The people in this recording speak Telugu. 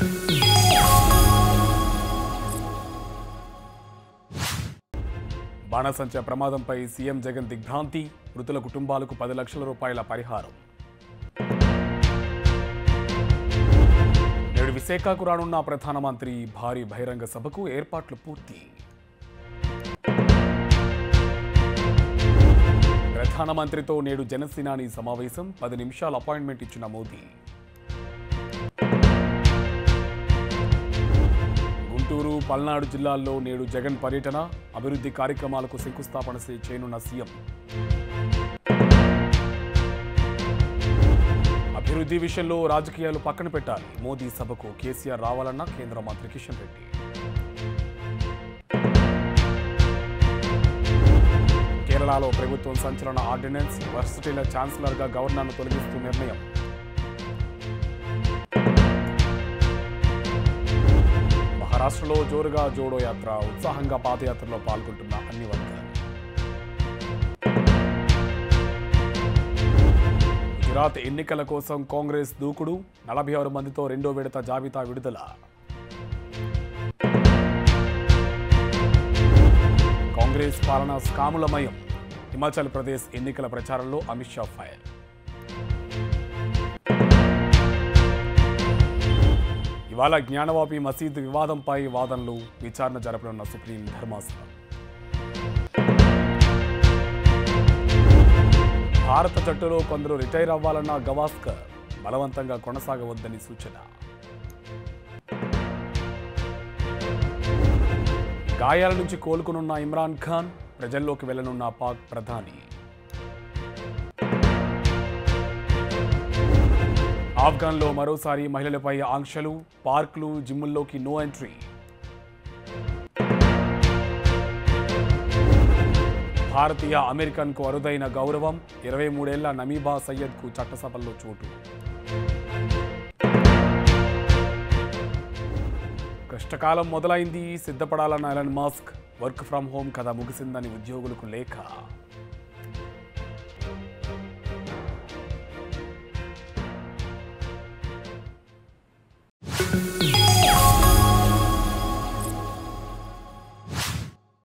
బాణసంచ ప్రమాదంపై సీఎం జగన్ దిగ్భ్రాంతి మృతుల కుటుంబాలకు పది లక్షల రూపాయల పరిహారం నేడు విశాఖకు రానున్న ప్రధానమంత్రి భారీ బహిరంగ సభకు ఏర్పాట్లు పూర్తి ప్రధానమంత్రితో నేడు జనసేనాని సమావేశం పది నిమిషాల అపాయింట్మెంట్ ఇచ్చిన మోదీ గుంటూరు పల్నాడు జిల్లాల్లో నేడు జగన్ పర్యటన అభివృద్ధి కార్యక్రమాలకు శంకుస్థాపన చే- చేయనున్న సీఎం అభివృద్ధి విషయంలో రాజకీయాలు పక్కన పెట్టాలి మోదీ సభకు కేసీఆర్ రావాలన్న కేంద్ర మంత్రి కిషన్ రెడ్డి కేరళలో ప్రభుత్వం సంచలన ఆర్డినెన్స్ వర్సిటీల ఛాన్సలర్గా గవర్నర్ను తొలగిస్తూ నిర్ణయం మహారాష్ట్రలో జోరుగా జోడో యాత్ర ఉత్సాహంగా పాదయాత్రలో పాల్గొంటున్న అన్ని వర్గాలు గుజరాత్ ఎన్నికల కోసం కాంగ్రెస్ దూకుడు నలభై ఆరు మందితో రెండో విడత జాబితా విడుదల కాంగ్రెస్ పాలన స్కాములమయం హిమాచల్ ప్రదేశ్ ఎన్నికల ప్రచారంలో అమిత్ షా ఫైర్ ఇవాళ జ్ఞానవాపి మసీద్ వివాదంపై వాదనలు విచారణ జరపనున్న సుప్రీం ధర్మాసనం భారత జట్టులో కొందరు రిటైర్ అవ్వాలన్న గవాస్కర్ బలవంతంగా కొనసాగవద్దని సూచన గాయాల నుంచి కోలుకునున్న ఇమ్రాన్ ఖాన్ ప్రజల్లోకి వెళ్లనున్న పాక్ ప్రధాని ఆఫ్ఘన్లో మరోసారి మహిళలపై ఆంక్షలు పార్కులు జిమ్ముల్లోకి నో ఎంట్రీ భారతీయ అమెరికన్కు అరుదైన గౌరవం ఇరవై మూడేళ్ల నమీబా సయ్యద్కు చట్టసభల్లో చోటు కష్టకాలం మొదలైంది సిద్ధపడాలన్న Elon Musk work from home కథ ముగిసిందని ఉద్యోగులకు లేఖ